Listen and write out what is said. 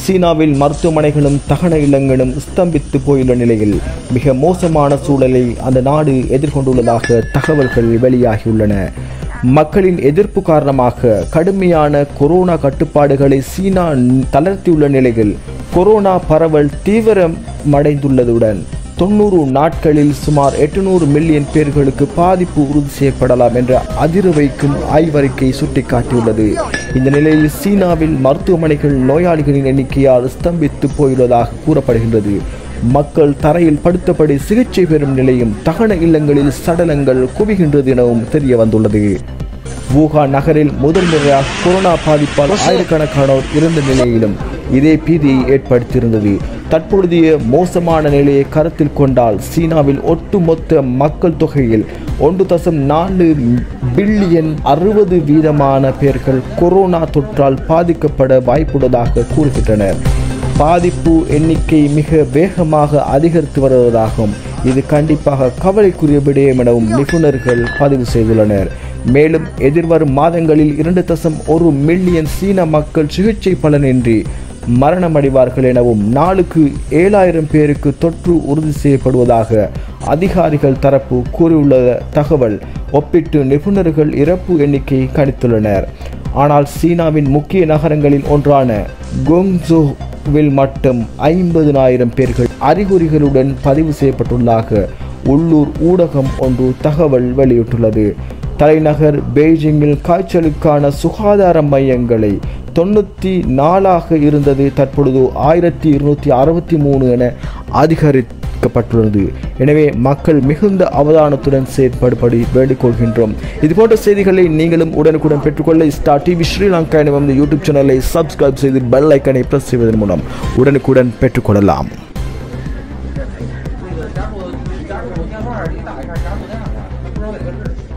சீனாவில் மருத்துவமனைகளும் தகன இல்லங்களும் ஸ்தம்பித்து போயுள்ள நிலையில் மிக மோசமான சூழலை அந்த நாடு எதிர்கொண்டுள்ளதாக தகவல்கள் வெளியாகியுள்ளன மக்களின் எதிர்ப்பு காரணமாக கடுமையான கொரோனா கட்டுப்பாடுகளை சீனா தளர்த்தியுள்ள நிலையில் கொரோனா பரவல் தீவிரமடைந்துள்ளதுடன் தொண்ணூறு நாட்களில் சுமார் எட்டுநூறு மில்லியன் பேர்களுக்கு பாதிப்பு உறுதி செய்யப்படலாம் என்ற அதிர வைக்கும் ஆய்வறிக்கை சுட்டிக்காட்டியுள்ளது இந்த நிலையில் சீனாவில் மருத்துவமனைகள் நோயாளிகளின் எண்ணிக்கையால் ஸ்தம்பித்து போயுள்ளதாக கூறப்படுகின்றது மக்கள் தரையில் படுத்தபடி சிகிச்சை பெறும் நிலையும் தகன இல்லங்களில் சடலங்கள் குவிகின்றது எனவும் தெரிய வந்துள்ளது வூகான் நகரில் முதல் முறையாக கொரோனா பாதிப்பால் ஆயிரக்கணக்கானோர் இருந்த நிலையிலும் இதே பீதியை ஏற்படுத்தியிருந்தது தற்பொழுதைய மோசமான நிலையை கருத்தில் கொண்டால் சீனாவில் ஒட்டுமொத்த மக்கள் தொகையில் ஒன்று தசம் நாலு பில்லியன் அறுபது வீதமான பேர்கள் கொரோனா தொற்றால் பாதிக்கப்பட வாய்ப்புள்ளதாக கூறுகின்றனர் பாதிப்பு எண்ணிக்கை மிக வேகமாக அதிகரித்து வருவதாகவும் இது கண்டிப்பாக கவலைக்குரிய விடயம் எனவும் நிபுணர்கள் பதிவு செய்துள்ளனர் மேலும் எதிர்வரும் மாதங்களில் இரண்டு தசம் ஒரு மில்லியன் சீன மக்கள் சிகிச்சை பலனின்றி மரணமடைவார்கள் எனவும் நாளுக்கு ஏழாயிரம் பேருக்கு தொற்று உறுதி செய்யப்படுவதாக அதிகாரிகள் தரப்பு கூறியுள்ள தகவல் ஒப்பிட்டு நிபுணர்கள் இறப்பு எண்ணிக்கை கணித்துள்ளனர் ஆனால் சீனாவின் முக்கிய நகரங்களில் ஒன்றான கோங்சோவில் மட்டும் ஐம்பதுனாயிரம் பேர்கள் அறிகுறிகளுடன் பதிவு செய்யப்பட்டுள்ளதாக உள்ளூர் ஊடகம் ஒன்று தகவல் வெளியிட்டுள்ளது தலைநகர் பெய்ஜிங்கில் காய்ச்சலுக்கான சுகாதார மையங்களை தொண்ணூற்றி நாலாக இருந்தது தற்பொழுது ஆயிரத்தி இருநூற்றி அறுபத்தி மூணு என அதிகரிக்கப்பட்டுள்ளது எனவே மக்கள் மிகுந்த அவதானத்துடன் செயற்படுபடி வேண்டிக்கொள்கின்றோம் இதுபோன்ற செய்திகளை நீங்களும் உடனுக்குடன் பெற்றுக்கொள்ள ஸ்டார் டிவி ஸ்ரீலங்கா எனும் இந்த யூடியூப் சேனலை சப்ஸ்கிரைப் செய்து பெல் ஐக்கனை பிரஸ் செய்வதன் மூலம் உடனுக்குடன் பெற்றுக்கொள்ளலாம் 加入加入我电话，你打一下加入电话，不知道哪个是。